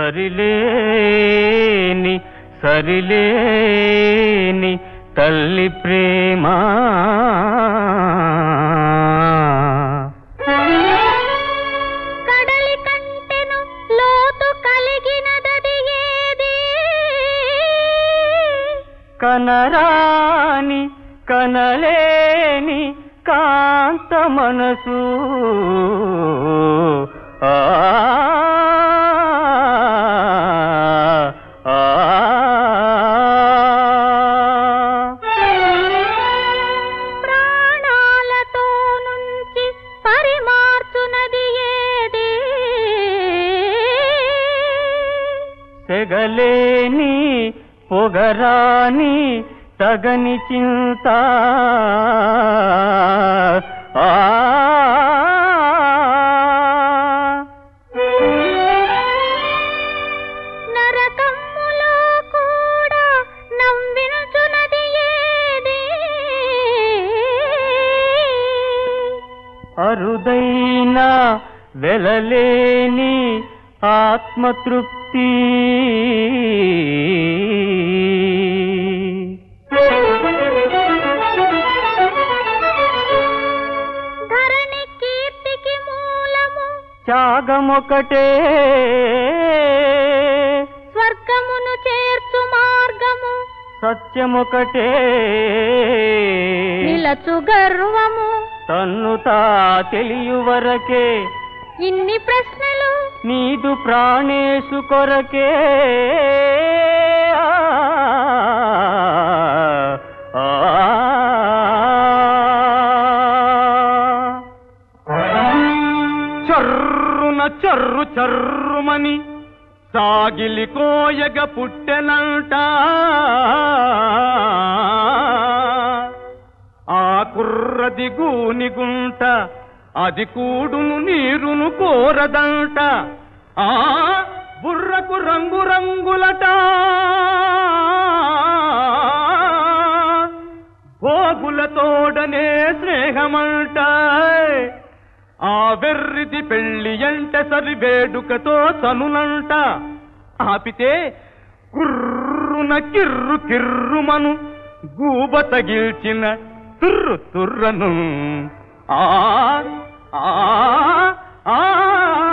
సరిలేని సరిలేని తల్లి ప్రేమ కడలి కంటెను లోతు కలిగినదది ఏది కనరాని కనలేని కాంత మనసు ఆ ఆ, ప్రాణాలతో నుంచి పరిమార్చునది ఏది తెగలేని పొగరాని తగని చింత ఆ నరకమ్ములో కూడా నవ్వించునది ఏది అరుదైన వెలలేని ఆత్మతృప్తి ధరణి కీర్తికి మూలము త్యాగమొకటే స్వర్గమును చేర్చు మార్గము సత్యమొకటే నిలచు గర్వము తన్ను తా తెలియు వరకే ఇన్ని ప్రశ్నలు నీదు ప్రాణేశు కొరకే ఆ, చర్రున చర్రు చర్రుమని సాగిలి కోయగ పుట్టెనంట ఆ కుర్రది గూని గుంట అది కూడును నీరును కోరదంట ఆ బుర్రకు రంగు రంగులట భోగులతోడనే స్నేహమంట ఆ వెర్రిది పెళ్లి ఎంట సరి వేడుకతో చనులంట ఆపితే కుర్రున కిర్రు కిర్రుమను గూబ తగిల్చిన తుర్రు తుర్రను ఆ ఆ ఆ